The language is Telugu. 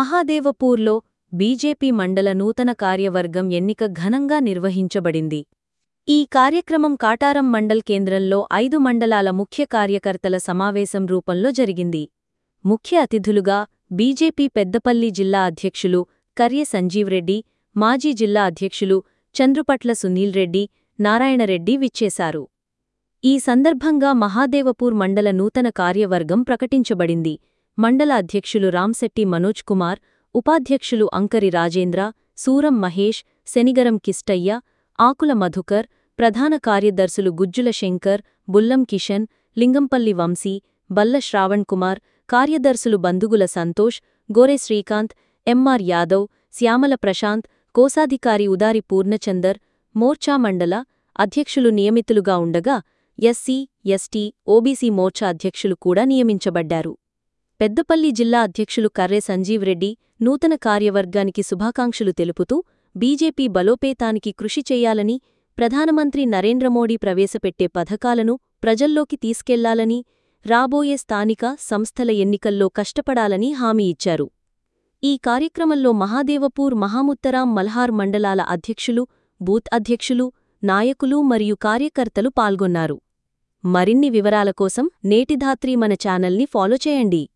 మహాదేవపూర్లో బీజేపీ మండల నూతన కార్యవర్గం ఎన్నిక ఘనంగా నిర్వహించబడింది ఈ కార్యక్రమం కాటారం మండల్ కేంద్రంలో ఐదు మండలాల ముఖ్య కార్యకర్తల సమావేశం రూపంలో జరిగింది ముఖ్య అతిథులుగా బీజేపీ పెద్దపల్లి జిల్లా అధ్యక్షులు కర్య సంజీవ్రెడ్డి మాజీ జిల్లా అధ్యక్షులు చంద్రుపట్ల సునీల్ రెడ్డి నారాయణరెడ్డి విచ్చేశారు ఈ సందర్భంగా మహాదేవపూర్ మండల నూతన కార్యవర్గం ప్రకటించబడింది మండల అధ్యక్షులు రాంశెట్టి మనోజ్ కుమార్ ఉపాధ్యక్షులు అంకరి రాజేంద్ర సూరం మహేష్ శనిగరం కిష్టయ్య ఆకుల మధుకర్ ప్రధాన కార్యదర్శులు గుజ్జుల శంకర్ బుల్లం కిషన్ లింగంపల్లి వంశీ బల్ల శ్రావణ్ కుమార్ కార్యదర్శులు బందుగుల సంతోష్ గోరె శ్రీకాంత్ ఎంఆర్ యాదవ్ శ్యామల ప్రశాంత్ కోశాధికారి ఉదారి పూర్ణచందర్ మోర్చా మండల అధ్యక్షులు నియమితులుగా ఉండగా ఎస్సీ ఎస్టీ ఓబీసీ మోర్చా అధ్యక్షులు కూడా నియమించబడ్డారు పెద్దపల్లి జిల్లా అధ్యక్షులు కర్రె సంజీవ్ రెడ్డి నూతన కార్యవర్గానికి శుభాకాంక్షలు తెలుపుతూ బీజేపీ బలోపేతానికి కృషి చేయాలని ప్రధానమంత్రి నరేంద్రమోడీ ప్రవేశపెట్టే పథకాలను ప్రజల్లోకి తీసుకెళ్లాలని రాబోయే స్థానిక సంస్థల ఎన్నికల్లో కష్టపడాలని హామీ ఇచ్చారు ఈ కార్యక్రమంలో మహాదేవపూర్ మహాముత్తరాం మల్హార్ మండలాల అధ్యక్షులు బూత్ అధ్యక్షులు నాయకులు మరియు కార్యకర్తలు పాల్గొన్నారు మరిన్ని వివరాల కోసం నేటిధాత్రి మన ఛానల్ని ఫాలో చేయండి